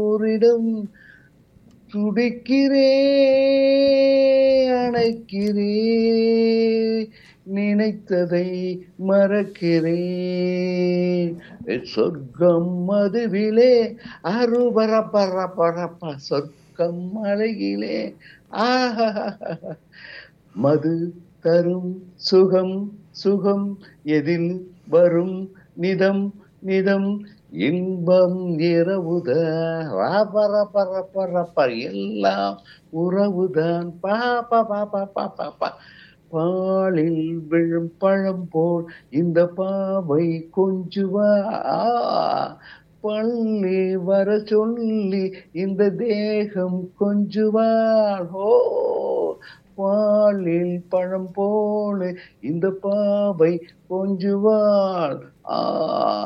ஓரிடம் துடிக்கிறே அணைக்கிறே நினைத்ததை மறக்கிறேன் சொர்க்கம் மதுவிலே அருபர பர பரப்ப சொர்க்கம் அழகிலே ஆஹா மது தரும் சுகம் சுகம் எதில் வரும் நிதம் நிதம் இன்பம் இரவுதான் பர பர பரப்ப எல்லாம் உறவுதான் பாப்பா பாப்பா பாப்பா பா பாலில் விழும் பழம் போல் இந்த பாவை கொஞ்சுவா பள்ளி வர சொல்லி இந்த தேகம் கொஞ்சுவாள் ஓ பாலில் பழம் போல இந்த பாவை கொஞ்சுவாள் ஆ